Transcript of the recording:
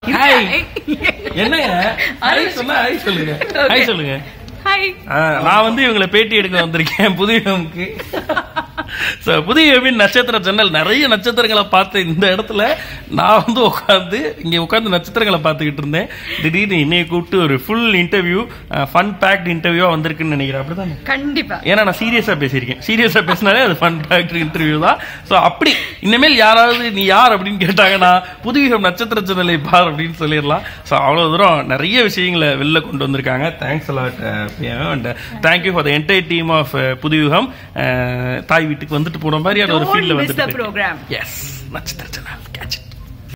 Hi என்னங்க hi சொன்னா hi சொல்லுங்க ஹாய் சொல்லுங்க ஹாய் ஆ, நான் வந்து இவங்களை பேட்டி எடுக்க வந்திருக்கேன் புதியவனுக்கு ஸோ புதியவின் நட்சத்திர ஜன்னல் நிறைய நட்சத்திரங்களை பார்த்த இந்த இடத்துல நான் வந்து உட்காந்து இங்கே உட்காந்து நட்சத்திரங்களை பார்த்துக்கிட்டு இருந்தேன் திடீர்னு என்னைய கூப்பிட்டு ஒரு ஃபுல் இன்டர்வியூ ஃபன் பேக்ட் இன்டர்வியூவா வந்திருக்குன்னு நினைக்கிறேன் அப்படிதானே கண்டிப்பா ஏன்னா நான் சீரியஸா பேசியிருக்கேன் சீரியஸா பேசினாலே அது ஃபன் பேக்ட் இன்டர்வியூ தான் ஸோ அப்படி இனிமேல் யாராவது நீ யார் அப்படின்னு கேட்டாங்கன்னா புதுவிகம் நட்சத்திர சேனலை பார் அப்படின்னு சொல்லிடலாம் ஸோ அவ்வளோ தூரம் நிறைய விஷயங்களை வெளில கொண்டு வந்திருக்காங்க thanks a lot and thank you for the entire team of புதுவிகம் தாய் வீட்டுக்கு வந்துட்டு போன மாதிரி அது ஒரு Don't ஃபீல்ட்ல miss the வந்துட்டு program. எஸ் நட்சத்திர சேனல் கேட்ச்